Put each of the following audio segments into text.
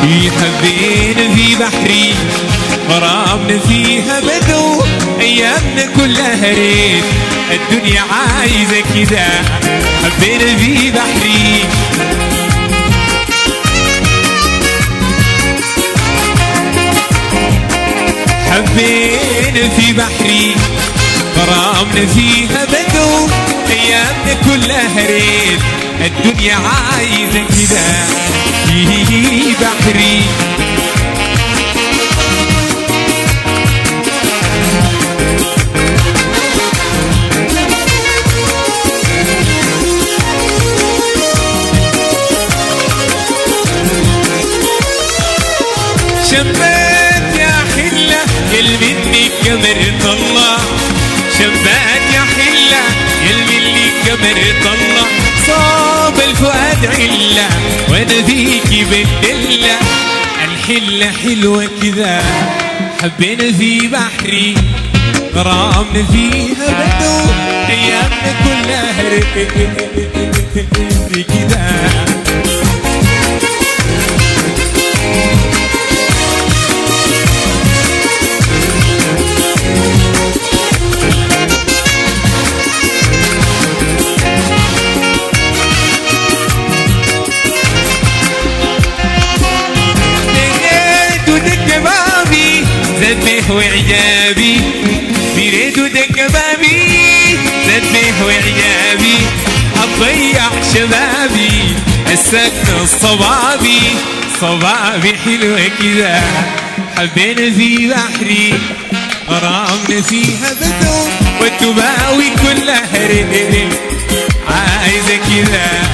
حبينا في بحري غرامنا فيها بدو ايامنا كلها ريت الدنيا عايزه كده حبينا في بحري حبينا في بحري غرامنا فيها بدو ايامنا كلها ريت الدنيا عايزه كده في بحري شبات يا حلة يل مني كبر طلع شبات يا حلة يل مني كبر طلع صاب الفؤاد علة وانا فيكي بالدلة الحلة حلوة كذا حبينا في بحري غرامنا فيها بدو ايامنا كلها كذا دقيت ودق بابي زده وعجابي بريد ودق بابي زده وعجابي أضيع شبابي السكن الصبابي صبابي حلوة كذا حبينا في بحري غرامنا فيها بدو والتباوي كلها ريت عايزة كذا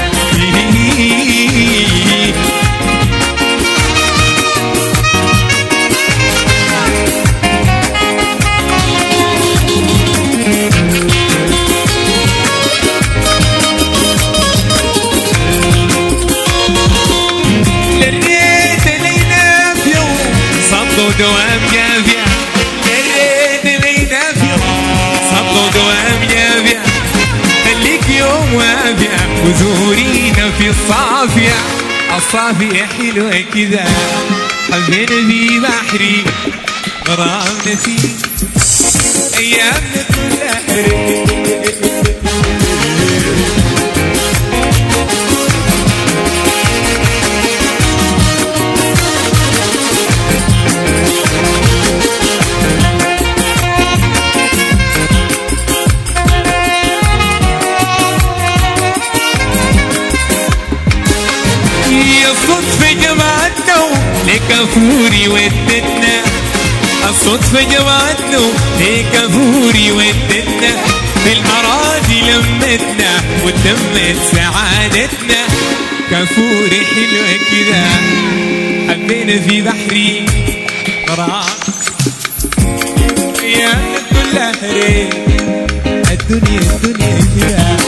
للريت لينا في يوم صدوا دوام جافية للريت لينا في يوم صدوا دوام جافية خليك يوم وافية وزورينا في الصافية الصافية حلوة كذا حبينا في بحري غرامنا فيه أيامنا كلها يا الصدفة جمعتنا لكفوري ودتنا الصدفة جمعتنا لكفوري ودتنا في الأراضي لمتنا وتمت سعادتنا كفوري حلوة كذا حبينا في بحري غرام يا كلها ريت الدنيا الدنيا كذا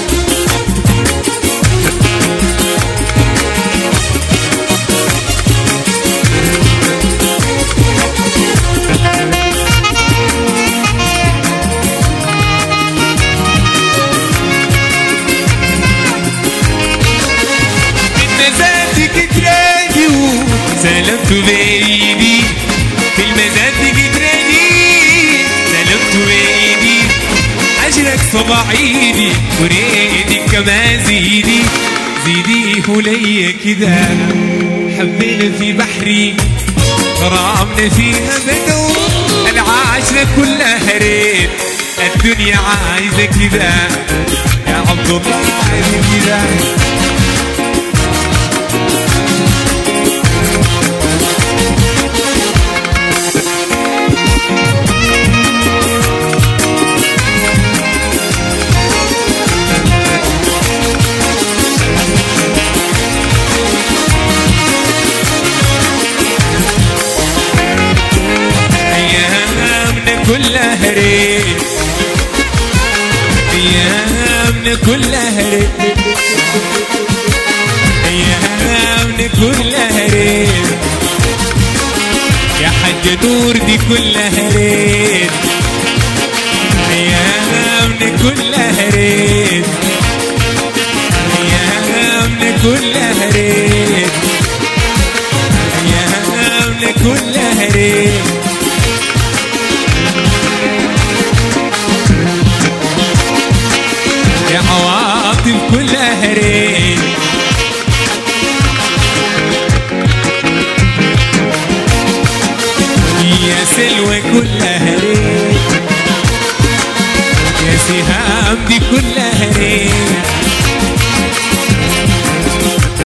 المزاتك تراجي سلمت بيدي في المزاتك تراجي سلمت بيدي أجرك صبع ايدي وريدك كما زيدي زيدي هلي كذا حبينا في بحري غرامنا فيها بدو العاشرة كلها ريت الدنيا عايزة كذا يا عبد الله عايزة كذا أيامنا كلها ريت أيامنا كلها ريت أيامنا كلها ريت يا حاجة نور دي كلها ريت أيامنا كلها ريت أيامنا كلها ريت كلها ريت يا عواطف كلها ريت يا سلوى كلها ريت يا سهام دي كلها